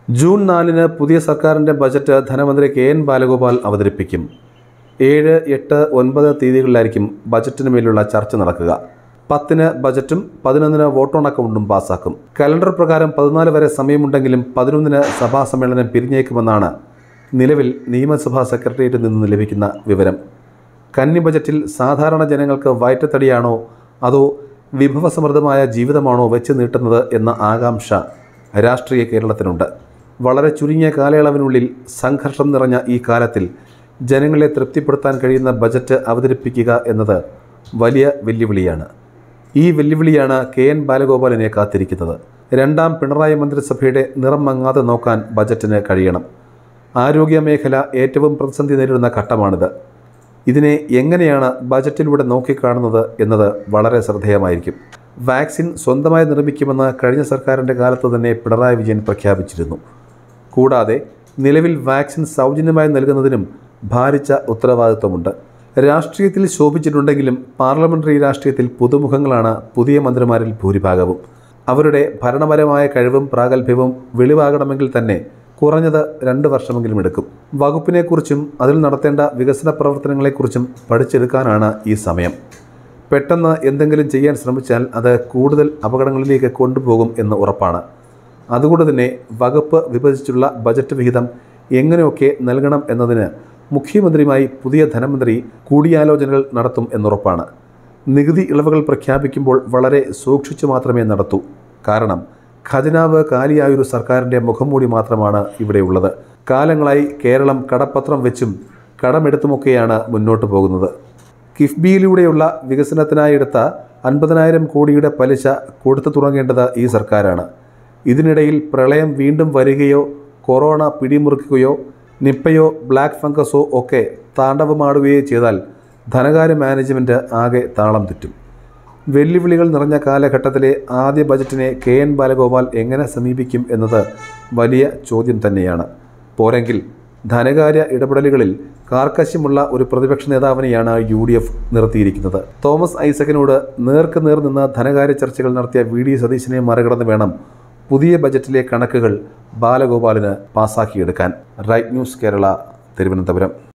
June നാലിന് പുതിയ സർക്കാരിൻ്റെ ബജറ്റ് ധനമന്ത്രി കെ എൻ ബാലഗോപാൽ അവതരിപ്പിക്കും ഏഴ് എട്ട് ഒൻപത് തീയതികളിലായിരിക്കും ബജറ്റിന് മേലുള്ള ചർച്ച നടക്കുക പത്തിന് ബജറ്റും പതിനൊന്നിന് വോട്ട് ഓൺ അക്കൗണ്ടും പാസാക്കും കലണ്ടർ പ്രകാരം പതിനാല് വരെ സമയമുണ്ടെങ്കിലും പതിനൊന്നിന് സഭാ സമ്മേളനം പിരിഞ്ഞേക്കുമെന്നാണ് നിലവിൽ നിയമസഭാ സെക്രട്ടേറിയറ്റിൽ നിന്ന് ലഭിക്കുന്ന വിവരം കന്നി ബജറ്റിൽ സാധാരണ ജനങ്ങൾക്ക് വയറ്റത്തടിയാണോ അതോ വിഭവസമൃദ്ധമായ ജീവിതമാണോ വെച്ച് നീട്ടുന്നത് എന്ന ആകാംക്ഷ രാഷ്ട്രീയ കേരളത്തിനുണ്ട് വളരെ ചുരുങ്ങിയ കാലയളവിനുള്ളിൽ സംഘർഷം നിറഞ്ഞ ഈ കാലത്തിൽ ജനങ്ങളെ തൃപ്തിപ്പെടുത്താൻ കഴിയുന്ന ബജറ്റ് അവതരിപ്പിക്കുക എന്നത് വലിയ വെല്ലുവിളിയാണ് ഈ വെല്ലുവിളിയാണ് കെ എൻ ബാലഗോപാലിനെ കാത്തിരിക്കുന്നത് രണ്ടാം പിണറായി മന്ത്രിസഭയുടെ നിറം മങ്ങാതെ നോക്കാൻ ബജറ്റിന് കഴിയണം ആരോഗ്യ മേഖല ഏറ്റവും പ്രതിസന്ധി നേരിടുന്ന ഘട്ടമാണിത് ഇതിനെ എങ്ങനെയാണ് ബജറ്റിലൂടെ നോക്കിക്കാണുന്നത് എന്നത് വളരെ ശ്രദ്ധേയമായിരിക്കും വാക്സിൻ സ്വന്തമായി നിർമ്മിക്കുമെന്ന് കഴിഞ്ഞ സർക്കാരിൻ്റെ കാലത്ത് തന്നെ പിണറായി വിജയൻ പ്രഖ്യാപിച്ചിരുന്നു കൂടാതെ നിലവിൽ വാക്സിൻ സൗജന്യമായി നൽകുന്നതിനും ഭാരിച്ച ഉത്തരവാദിത്വമുണ്ട് രാഷ്ട്രീയത്തിൽ ശോഭിച്ചിട്ടുണ്ടെങ്കിലും പാർലമെന്ററി രാഷ്ട്രീയത്തിൽ പുതുമുഖങ്ങളാണ് പുതിയ മന്ത്രിമാരിൽ ഭൂരിഭാഗവും അവരുടെ ഭരണപരമായ കഴിവും പ്രാഗൽഭ്യവും വെളിവാകണമെങ്കിൽ തന്നെ കുറഞ്ഞത് രണ്ട് വർഷമെങ്കിലും എടുക്കും വകുപ്പിനെക്കുറിച്ചും അതിൽ നടത്തേണ്ട വികസന പ്രവർത്തനങ്ങളെക്കുറിച്ചും പഠിച്ചെടുക്കാനാണ് ഈ സമയം പെട്ടെന്ന് എന്തെങ്കിലും ചെയ്യാൻ ശ്രമിച്ചാൽ അത് കൂടുതൽ അപകടങ്ങളിലേക്ക് കൊണ്ടുപോകും എന്ന് ഉറപ്പാണ് അതുകൊണ്ട് തന്നെ വകുപ്പ് വിഭജിച്ചുള്ള ബജറ്റ് വിഹിതം എങ്ങനെയൊക്കെ നൽകണം എന്നതിന് മുഖ്യമന്ത്രിയുമായി പുതിയ ധനമന്ത്രി കൂടിയാലോചനകൾ നടത്തും എന്നുറപ്പാണ് നികുതി ഇളവുകൾ പ്രഖ്യാപിക്കുമ്പോൾ വളരെ സൂക്ഷിച്ചു മാത്രമേ നടത്തൂ കാരണം ഖജനാവ് കാലിയായൊരു സർക്കാരിൻ്റെ മുഖംമൂടി മാത്രമാണ് ഇവിടെയുള്ളത് കാലങ്ങളായി കേരളം കടപ്പത്രം വെച്ചും കടമെടുത്തുമൊക്കെയാണ് മുന്നോട്ട് പോകുന്നത് കിഫ്ബിയിലൂടെയുള്ള വികസനത്തിനായി എടുത്ത അൻപതിനായിരം കോടിയുടെ പലിശ കൊടുത്തു തുടങ്ങേണ്ടത് ഈ സർക്കാരാണ് ഇതിനിടയിൽ പ്രളയം വീണ്ടും വരികയോ കൊറോണ പിടിമുറുക്കുകയോ നിപ്പയോ ബ്ലാക്ക് ഫംഗസോ ഒക്കെ താണ്ഡവമാടുകയോ ചെയ്താൽ ധനകാര്യ മാനേജ്മെൻറ്റ് ആകെ താളം തെറ്റും വെല്ലുവിളികൾ നിറഞ്ഞ കാലഘട്ടത്തിലെ ആദ്യ ബജറ്റിനെ കെ എൻ ബാലഗോപാൽ എങ്ങനെ സമീപിക്കും എന്നത് വലിയ ചോദ്യം തന്നെയാണ് പോരെങ്കിൽ ധനകാര്യ ഇടപെടലുകളിൽ കാർക്കശ്യമുള്ള ഒരു പ്രതിപക്ഷ നേതാവിനെയാണ് യു ഡി എഫ് നിർത്തിയിരിക്കുന്നത് തോമസ് ഐസക്കിനോട് നേർക്ക് നേർ നിന്ന് ധനകാര്യ ചർച്ചകൾ നടത്തിയ വി ഡി സതീശനെ മറികടന്ന് വേണം പുതിയ ബജറ്റിലെ കണക്കുകൾ ബാലഗോപാലിന് പാസാക്കിയെടുക്കാൻ റൈറ്റ് ന്യൂസ് കേരള തിരുവനന്തപുരം